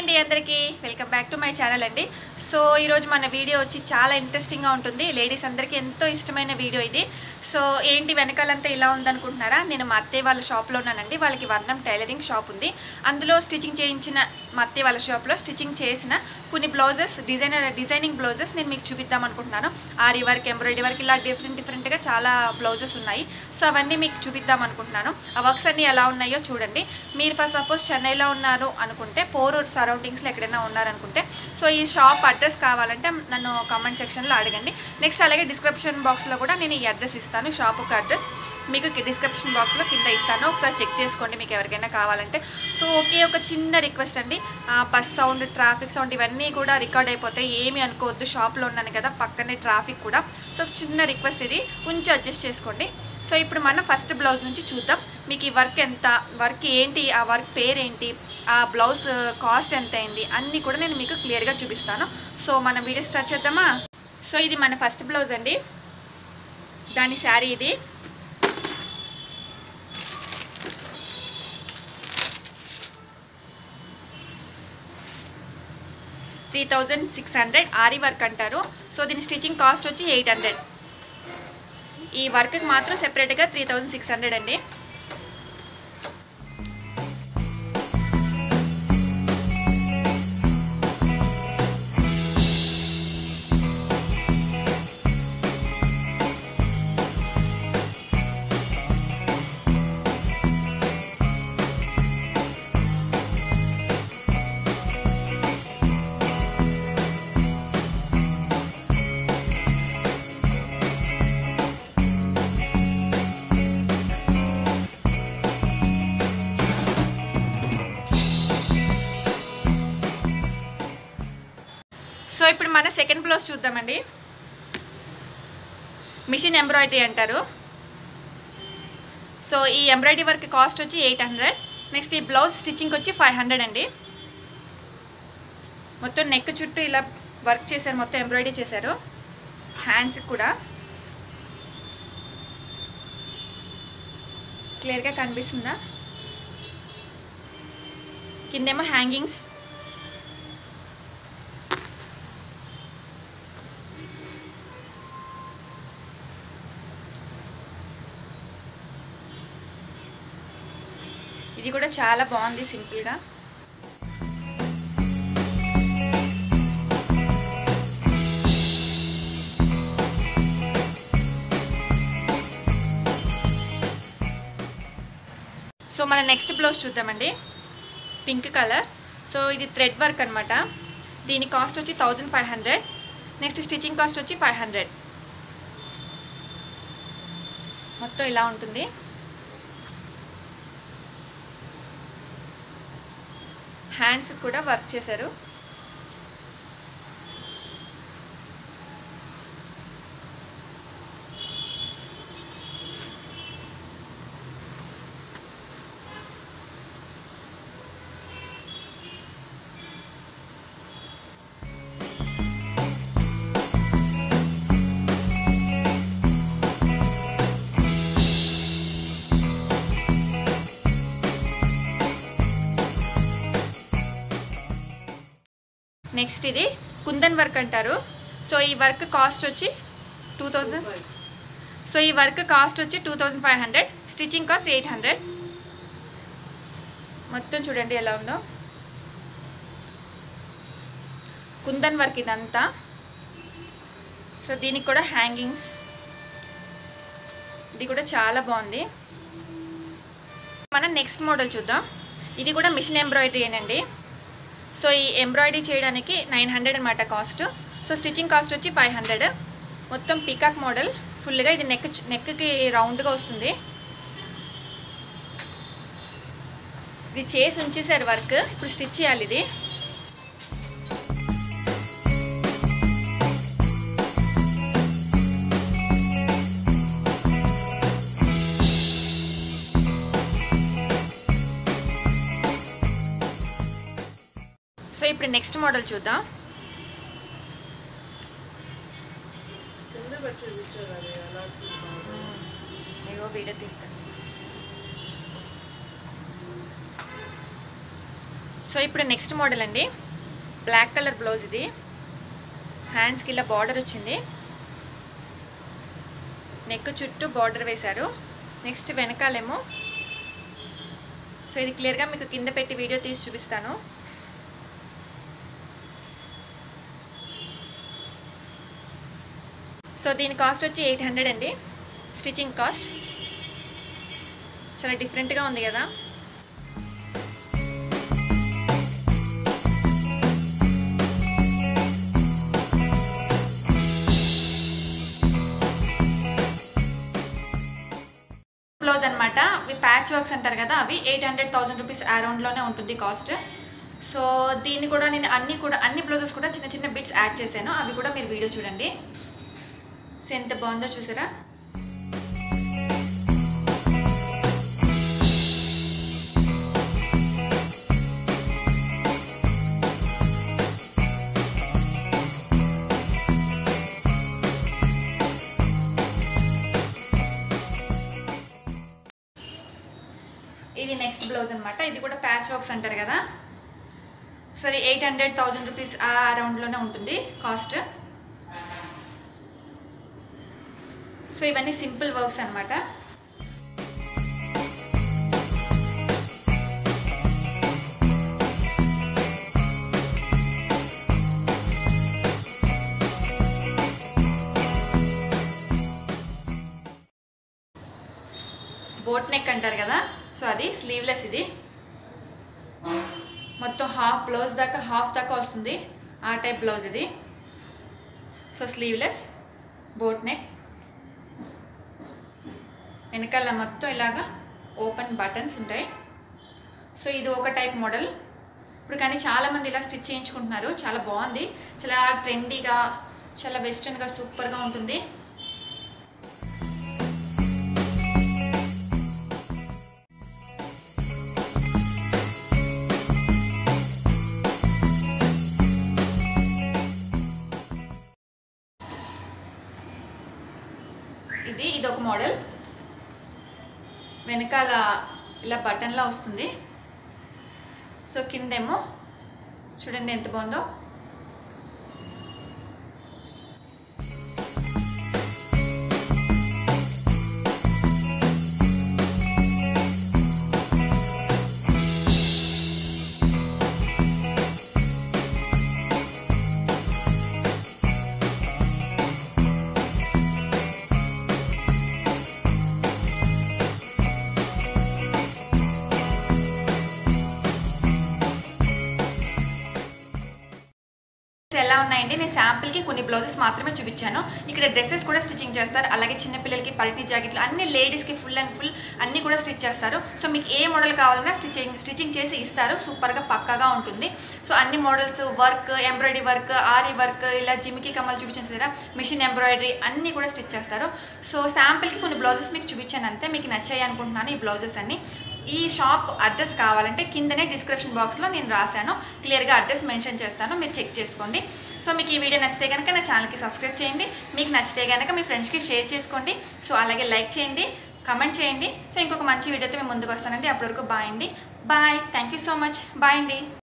అండి అందరికీ welcome back to my channel అండి సో ఈరోజు మన వీడియో వచ్చి చాలా ఇంట్రెస్టింగ్గా ఉంటుంది లేడీస్ అందరికీ ఎంతో ఇష్టమైన వీడియో ఇది సో ఏంటి వెనకాలంతా ఇలా ఉందనుకుంటున్నారా నేను మా అత్తయ్య వాళ్ళ షాప్లో ఉన్నానండి వాళ్ళకి వర్ణం టైలరింగ్ షాప్ ఉంది అందులో స్టిచ్చింగ్ చేయించిన మా అత్తయ్య వాళ్ళ షాప్లో స్టిచ్చింగ్ చేసిన కొన్ని బ్లౌజెస్ డిజైనర్ డిజైనింగ్ బ్లౌజెస్ నేను మీకు చూపిద్దాం అనుకుంటున్నాను ఆరి వర్క్ ఎంబ్రాయిడరీ వర్క్ ఇలా డిఫరెంట్ డిఫరెంట్గా చాలా బ్లౌజెస్ ఉన్నాయి సో అవన్నీ మీకు చూపిద్దాం అనుకుంటున్నాను ఆ వర్క్స్ అన్నీ ఎలా ఉన్నాయో చూడండి మీరు ఫస్ట్ సపోజ్ చెన్నైలో ఉన్నారు అనుకుంటే పోరూరు సరౌండింగ్స్లో ఎక్కడైనా ఉన్నారనుకుంటే సో ఈ షాప్ అడ్రస్ కావాలంటే నన్ను కామెంట్ సెక్షన్లో అడగండి నెక్స్ట్ అలాగే డిస్క్రిప్షన్ బాక్స్లో కూడా నేను ఈ అడ్రస్ ఇస్తాను షాపుకి అడ్రస్ మీకు డిస్క్రిప్షన్ బాక్స్లో కింద ఇస్తాను ఒకసారి చెక్ చేసుకోండి మీకు ఎవరికైనా కావాలంటే సో ఒకే ఒక చిన్న రిక్వెస్ట్ అండి ఆ బస్ సౌండ్ ట్రాఫిక్ సౌండ్ ఇవన్నీ కూడా రికార్డ్ అయిపోతాయి ఏమి అనుకోవద్దు షాప్లో ఉన్నాను కదా పక్కనే ట్రాఫిక్ కూడా సో చిన్న రిక్వెస్ట్ ఇది కొంచెం అడ్జస్ట్ చేసుకోండి సో ఇప్పుడు మనం ఫస్ట్ బ్లౌజ్ నుంచి చూద్దాం మీకు ఈ వర్క్ ఎంత వర్క్ ఏంటి ఆ వర్క్ పేరేంటి ఆ బ్లౌజ్ కాస్ట్ ఎంత అయింది అన్నీ కూడా నేను మీకు క్లియర్గా చూపిస్తాను సో మనం వీడియో స్టార్ట్ చేద్దామా సో ఇది మన ఫస్ట్ బ్లౌజ్ అండి దాని శారీ ఇది three thousand six hundred aari work అంటారు సో దీని స్టిచ్చింగ్ కాస్ట్ వచ్చి ఎయిట్ హండ్రెడ్ ఈ వర్క్కి మాత్రం సెపరేట్గా త్రీ థౌజండ్ సిక్స్ హండ్రెడ్ అండి సో ఇప్పుడు మన సెకండ్ బ్లౌజ్ చూద్దామండి మిషన్ ఎంబ్రాయిడరీ అంటారు సో ఈ ఎంబ్రాయిడరీ వర్క్ కాస్ట్ వచ్చి ఎయిట్ హండ్రెడ్ నెక్స్ట్ ఈ బ్లౌజ్ స్టిచ్చింగ్ వచ్చి ఫైవ్ హండ్రెడ్ అండి మొత్తం నెక్ చుట్టూ ఇలా వర్క్ చేశారు మొత్తం ఎంబ్రాయిడరీ చేశారు హ్యాండ్స్కి కూడా క్లియర్గా కనిపిస్తుందా కిందేమో హ్యాంగింగ్స్ ఇది కూడా చాలా బాగుంది సింపుల్గా సో మన నెక్స్ట్ బ్లౌజ్ చూద్దామండి పింక్ కలర్ సో ఇది థ్రెడ్ వర్క్ అనమాట దీని కాస్ట్ వచ్చి thousand five hundred next stitching cost వచ్చి ఫైవ్ హండ్రెడ్ మొత్తం ఇలా ఉంటుంది హ్యాండ్స్ కూడా వర్క్ చేశారు నెక్స్ట్ ఇది కుందన్ వర్క్ అంటారు సో ఈ వర్క్ కాస్ట్ వచ్చి టూ థౌజండ్ సో ఈ వర్క్ కాస్ట్ వచ్చి two thousand five hundred stitching cost eight hundred మొత్తం చూడండి ఎలా ఉందో కుందన్ వర్క్ ఇదంతా సో దీనికి కూడా హ్యాంగింగ్స్ ఇది కూడా చాలా బాగుంది మనం నెక్స్ట్ మోడల్ చూద్దాం ఇది కూడా మిషన్ ఎంబ్రాయిడరీ ఏనండి సో ఈ ఎంబ్రాయిడరీ చేయడానికి నైన్ హండ్రెడ్ అనమాట కాస్ట్ సో స్టిచ్చింగ్ కాస్ట్ వచ్చి ఫైవ్ హండ్రెడ్ మొత్తం పీకాక్ మోడల్ ఫుల్గా ఇది నెక్ నెక్కి రౌండ్గా వస్తుంది ఇది చేసి ఉంచేసారు వర్క్ ఇప్పుడు స్టిచ్ చేయాలి ఇది సో ఇప్పుడు నెక్స్ట్ మోడల్ చూద్దాం ఇగో వీడియో తీస్తాను సో ఇప్పుడు నెక్స్ట్ మోడల్ అండి బ్లాక్ కలర్ బ్లౌజ్ ఇది హ్యాండ్స్కి ఇలా బార్డర్ వచ్చింది నెక్ చుట్టూ బార్డర్ వేశారు నెక్స్ట్ వెనకాలేమో సో ఇది క్లియర్గా మీకు కింద పెట్టి వీడియో తీసి చూపిస్తాను సో దీని కాస్ట్ వచ్చి ఎయిట్ హండ్రెడ్ అండి స్టిచ్చింగ్ కాస్ట్ చాలా డిఫరెంట్గా ఉంది కదా బ్లౌజ్ అనమాట అవి ప్యాచ్ వర్క్స్ అంటారు కదా అవి ఎయిట్ హండ్రెడ్ థౌసండ్ రూపీస్ అరౌండ్లోనే ఉంటుంది కాస్ట్ సో దీన్ని కూడా నేను అన్ని కూడా అన్ని బ్లౌజెస్ కూడా చిన్న చిన్న బిట్స్ యాడ్ చేశాను అవి కూడా మీరు వీడియో చూడండి సో ఎంత బాగుందో చూసారా ఇది నెక్స్ట్ బ్లౌజ్ అనమాట ఇది కూడా ప్యాచ్ వర్క్స్ అంటారు కదా సరే ఎయిట్ హండ్రెడ్ థౌజండ్ రూపీస్ ఆ అరౌండ్లోనే ఉంటుంది కాస్ట్ సో ఇవన్నీ సింపుల్ వర్క్స్ అనమాట బోట్ నెక్ అంటారు కదా సో అది స్లీవ్లెస్ ఇది మొత్తం హాఫ్ బ్లౌజ్ దాకా హాఫ్ దాకా వస్తుంది ఆ టైప్ బ్లౌజ్ ఇది సో స్లీవ్లెస్ బోట్ నెక్ వెనకాల మొత్తం ఇలాగా ఓపెన్ బటన్స్ ఉంటాయి సో ఇది ఒక టైప్ మోడల్ ఇప్పుడు కానీ చాలామంది ఇలా స్టిచ్ చేయించుకుంటున్నారు చాలా బాగుంది చాలా ట్రెండీగా చాలా వెస్ట్రన్గా సూపర్గా ఉంటుంది ఇది ఇది ఒక మోడల్ వెనకాల ఇలా బటన్లా వస్తుంది సో కిందేమో చూడండి ఎంత బాగుందో ఎలా ఉన్నాయండి నేను శాంపిల్కి కొన్ని బ్లౌజెస్ మాత్రమే చూపించాను ఇక్కడ డ్రెస్సెస్ కూడా స్టిచ్చింగ్ చేస్తారు అలాగే చిన్నపిల్లలకి పల్టీ జాకెట్లు అన్ని లేడీస్కి ఫుల్ అండ్ ఫుల్ అన్ని కూడా స్టిచ్ చేస్తారు సో మీకు ఏ మోడల్ కావాలన్నా స్టిచ్చింగ్ స్టిచ్చింగ్ చేసి ఇస్తారు సూపర్గా పక్కాగా ఉంటుంది సో అన్ని models work embroidery work aari work ఇలా జిమ్కి కమ్మలు చూపించాను కదా మిషన్ ఎంబ్రాయిడరీ అన్నీ కూడా స్టిచ్ చేస్తారు సో శాంపిల్కి కొన్ని బ్లౌజెస్ మీకు చూపించాను అంతే మీకు నచ్చాయి అనుకుంటున్నాను ఈ బ్లౌజెస్ అన్ని ఈ షాప్ అడ్రస్ కావాలంటే కిందనే డిస్క్రిప్షన్ బాక్స్లో నేను రాశాను క్లియర్గా అడ్రస్ మెన్షన్ చేస్తాను మీరు చెక్ చేసుకోండి సో మీకు ఈ వీడియో నచ్చితే కనుక నా ఛానల్కి సబ్స్క్రైబ్ చేయండి మీకు నచ్చితే కనుక మీ ఫ్రెండ్స్కి షేర్ చేసుకోండి సో అలాగే లైక్ చేయండి కమెంట్ చేయండి సో ఇంకొక మంచి వీడియోతో మేము ముందుకు వస్తానండి అప్పటివరకు బాయ్ అండి bye thank you so much bye అండి